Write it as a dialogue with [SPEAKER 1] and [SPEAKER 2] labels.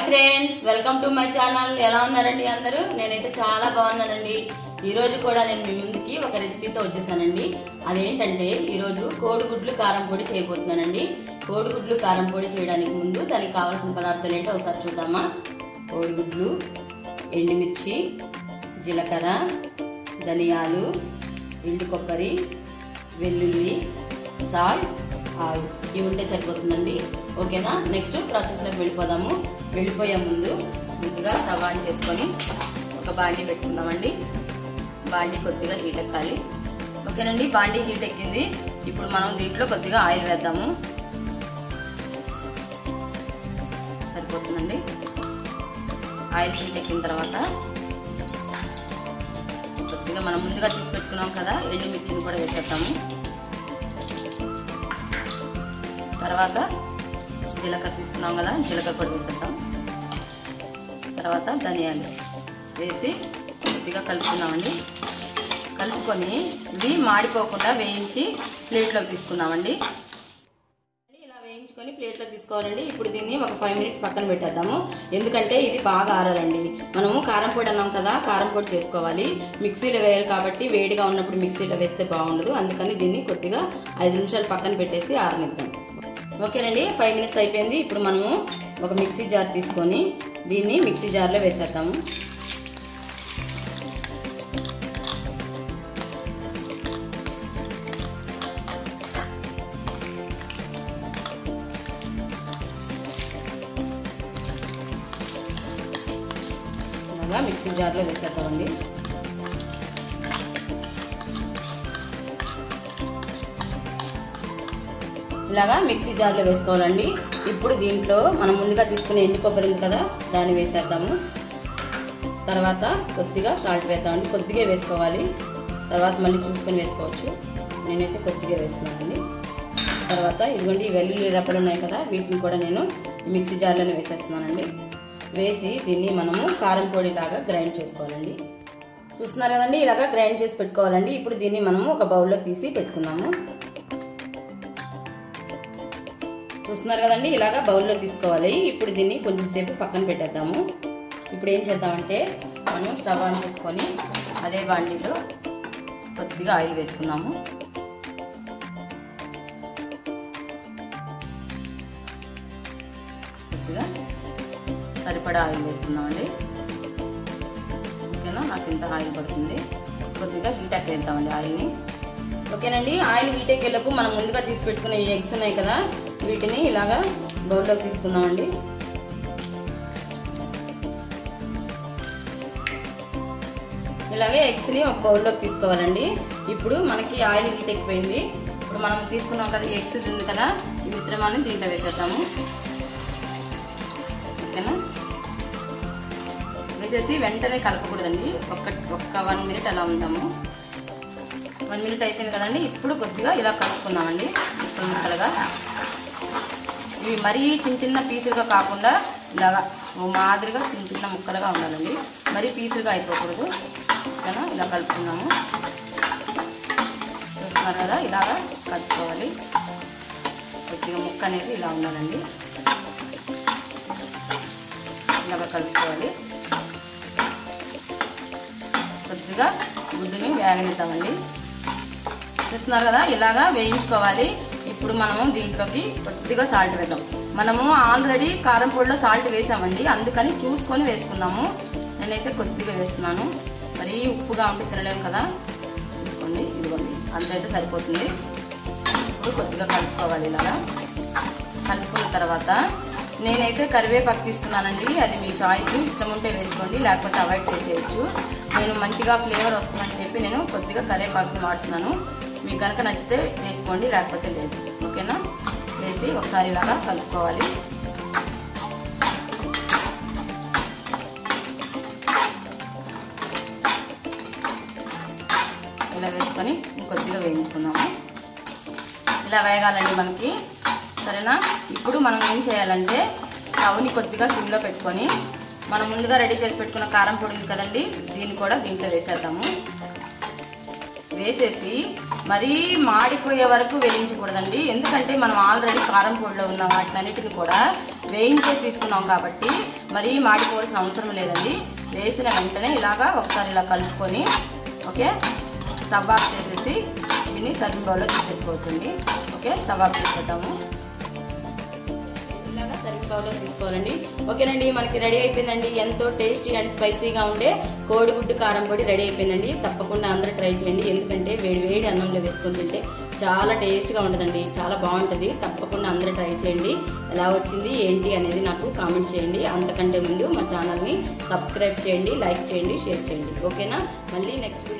[SPEAKER 1] friends welcome to my channel ఎలా ఉన్నారండి అందరూ నేనైతే చాలా బాగున్నానండి ఈ రోజు కూడా నేను మీ ముందుకి ఒక రెసిపీతో వచ్చేసానండి అదేంటంటే ఈరోజు కోడిగుడ్లు కారం పొడి చేయబోతున్నానండి కోడిగుడ్లు కారం పొడి చేయడానికి ముందు దానికి కావాల్సిన పదార్థాలు ఏంటో ఒకసారి చూద్దామా కోడిగుడ్లు ఎండుమిర్చి జీలకర్ర ధనియాలు ఎండు కొబ్బరి వెల్లుల్లి సాల్ట్ ఆయిల్ ఇవి ఉంటే సరిపోతుందండి ఓకేనా నెక్స్ట్ ప్రాసెస్లోకి వెళ్ళిపోదాము వెళ్ళిపోయే ముందు ముందుగా స్టవ్ ఆన్ చేసుకొని ఒక బాండి పెట్టుకుందామండి బాండి కొద్దిగా హీట్ ఎక్కాలి ఓకేనండి బాండి హీట్ ఎక్కింది ఇప్పుడు మనం దీంట్లో కొద్దిగా ఆయిల్ వేద్దాము సరిపోతుందండి ఆయిల్ హీట్ ఎక్కిన తర్వాత కొద్దిగా మనం ముందుగా తీసి పెట్టుకున్నాం కదా ఎండుమిర్చిని కూడా వేసేద్దాము తర్వాత జీలకర్ర తీసుకున్నాం కదా జీలకర్ర కూడా వేసేద్దాం తర్వాత ధనియాలు వేసి కొద్దిగా కలుపుకున్నామండి కలుపుకొని ఇవి మాడిపోకుండా వేయించి ప్లేట్లోకి తీసుకుందామండి ఇలా వేయించుకొని ప్లేట్లో తీసుకోవాలండి ఇప్పుడు దీన్ని ఒక ఫైవ్ మినిట్స్ పక్కన పెట్టేద్దాము ఎందుకంటే ఇది బాగా ఆరాలండి మనము కారం పొడి అన్నాం కదా కారం పొడి చేసుకోవాలి మిక్సీలో వేయాలి కాబట్టి వేడిగా ఉన్నప్పుడు మిక్సీలో వేస్తే బాగుండదు అందుకని దీన్ని కొద్దిగా ఐదు నిమిషాలు పక్కన పెట్టేసి ఆరనిద్దాం ఓకేనండి ఫైవ్ మినిట్స్ అయిపోయింది ఇప్పుడు మనము ఒక మిక్సీ జార్ తీసుకొని దీన్ని మిక్సీ జార్లో వేసేద్దాము ఇలాగా మిక్సీ జార్లో వేసేద్దామండి ఇలాగా మిక్సీ జార్లో వేసుకోవాలండి ఇప్పుడు దీంట్లో మనం ముందుగా తీసుకునే ఎండు కొబ్బరి ఉంది కదా దాన్ని వేసేద్దాము తర్వాత కొద్దిగా సాల్ట్ వేద్దామండి కొద్దిగా వేసుకోవాలి తర్వాత మళ్ళీ చూసుకొని వేసుకోవచ్చు నేనైతే కొద్దిగా వేస్తున్నానండి తర్వాత ఇదిగోండి ఈ వెల్లుల్లి రెప్పలు ఉన్నాయి కదా వీటిని కూడా నేను మిక్సీ జార్లోనే వేసేస్తున్నానండి వేసి దీన్ని మనము కారం పొడి లాగా గ్రైండ్ చేసుకోవాలండి చూస్తున్నారు కదండి ఇలాగా గ్రైండ్ చేసి పెట్టుకోవాలండి ఇప్పుడు దీన్ని మనము ఒక బౌల్లో తీసి పెట్టుకుందాము చూస్తున్నారు కదండి ఇలాగా బౌల్లో తీసుకోవాలి ఇప్పుడు దీన్ని కొంచెం సేపు పక్కన పెట్టేద్దాము ఇప్పుడు ఏం చేద్దామంటే మనం స్టవ్ ఆన్ చేసుకొని అదే బాండీలో కొద్దిగా ఆయిల్ వేసుకుందాము కొద్దిగా సరిపడా ఆయిల్ వేసుకుందామండి ఓకేనా నాకు ఇంత ఆయిల్ పడుతుంది కొద్దిగా హీట్ ఎక్కేద్దామండి ఆయిల్ని ఓకేనండి ఆయిల్ హీట్ ఎక్కేలోపు మనం ముందుగా తీసి పెట్టుకునే ఈ ఎగ్స్ ఉన్నాయి కదా వీటిని ఇలాగా బౌల్లోకి తీసుకుందామండి ఇలాగే ఎగ్స్ని ఒక బౌల్లోకి తీసుకోవాలండి ఇప్పుడు మనకి ఆయిల్ హీట్ ఎక్కిపోయింది ఇప్పుడు మనం తీసుకున్నాం కదా ఎగ్స్ ఉంది కదా ఈ మిశ్రమాన్ని దీంట్లో వేసేద్దాము ఓకేనా వేసేసి వెంటనే కలపకూడదండి ఒక్క ఒక్క వన్ మినిట్ అలా ఉంటాము వన్ మినిట్ అయిపోయింది కదండి ఇప్పుడు కొద్దిగా ఇలా కలుపుకుందామండి ముక్కలు ముక్కలుగా ఇవి మరీ చిన్న చిన్న పీసులుగా కాకుండా ఇలాగా ఓ మాదిరిగా చిన్న చిన్న ముక్కలుగా ఉండాలండి మరీ పీసులుగా అయిపోకూడదు ఓకేనా ఇలా కలుపుకుందాము చూస్తున్నారు కదా ఇలాగా కలుపుకోవాలి కొద్దిగా ముక్క అనేది ఇలా ఉండాలండి ఇలాగా కలుపుకోవాలి కొద్దిగా గుడ్డుని వేగనిద్దామండి చూస్తున్నారు కదా ఇలాగా వేయించుకోవాలి ఇప్పుడు మనము దీంట్లోకి కొద్దిగా సాల్ట్ వేద్దాం మనము ఆల్రెడీ కారం పొడిలో సాల్ట్ వేసామండి అందుకని చూసుకొని వేసుకుందాము నేనైతే కొద్దిగా వేస్తున్నాను మరీ ఉప్పుగా ఉంటే తినలేము కదా చూసుకోండి ఇదిగోండి అంతైతే సరిపోతుంది ఇప్పుడు కొద్దిగా కలుపుకోవాలి ఇలాగా కలుపుకున్న తర్వాత నేనైతే కరివేపాకు తీసుకున్నానండి అది మీ చాయిస్ ఇష్టం ఉంటే వేసుకోండి లేకపోతే అవాయిడ్ చేసేయచ్చు నేను మంచిగా ఫ్లేవర్ వస్తుందని చెప్పి నేను కొద్దిగా కరివేపాకుని వాడుతున్నాను మీకు కనుక నచ్చితే వేసుకోండి లేకపోతే లేదు ఓకేనా వేసి ఒకసారి ఇలాగా కలుపుకోవాలి ఇలా వేసుకొని కొద్దిగా వేయించుకుందాము ఇలా వేగాలండి మనకి సరేనా ఇప్పుడు మనం ఏం చేయాలంటే స్టవ్ని కొద్దిగా సిమ్లో పెట్టుకొని మనం ముందుగా రెడీ చేసి పెట్టుకున్న కారం పొడి ఉంది కదండి దీన్ని కూడా దీంట్లో వేసేద్దాము వేసేసి మరీ మాడిపోయే వరకు వేయించకూడదండి ఎందుకంటే మనం ఆల్రెడీ కారం పొడిలో ఉన్న వాటినన్నిటిని కూడా వేయించేసి తీసుకున్నాం కాబట్టి మరీ మాడిపోవాల్సిన అవసరం లేదండి వేసిన వెంటనే ఇలాగా ఒకసారి ఇలా కలుపుకొని ఓకే స్టవ్ ఆఫ్ చేసేసి దీన్ని సర్వింగ్ బౌల్లో తీసేసుకోవచ్చండి ఓకే స్టవ్ ఆఫ్ చేసేద్దాము ఇలాగా సర్వింగ్ బౌల్లో తీసుకోవాలండి ఓకేనండి మనకి రెడీ అయిపోయిందండి ఎంతో టేస్టీ అండ్ స్పైసీగా ఉండే కోడిగుడ్డు కారం పొడి రెడీ అయిపోయిందండి తప్పకుండా అందరూ ట్రై చేయండి ఎందుకంటే వేడి వేడి అన్నంలో వేసుకొని తింటే చాలా టేస్ట్గా ఉంటుందండి చాలా బాగుంటుంది తప్పకుండా అందరూ ట్రై చేయండి ఎలా వచ్చింది ఏంటి అనేది నాకు కామెంట్ చేయండి అంతకంటే ముందు మా ఛానల్ని సబ్స్క్రైబ్ చేయండి లైక్ చేయండి షేర్ చేయండి ఓకేనా మళ్ళీ నెక్స్ట్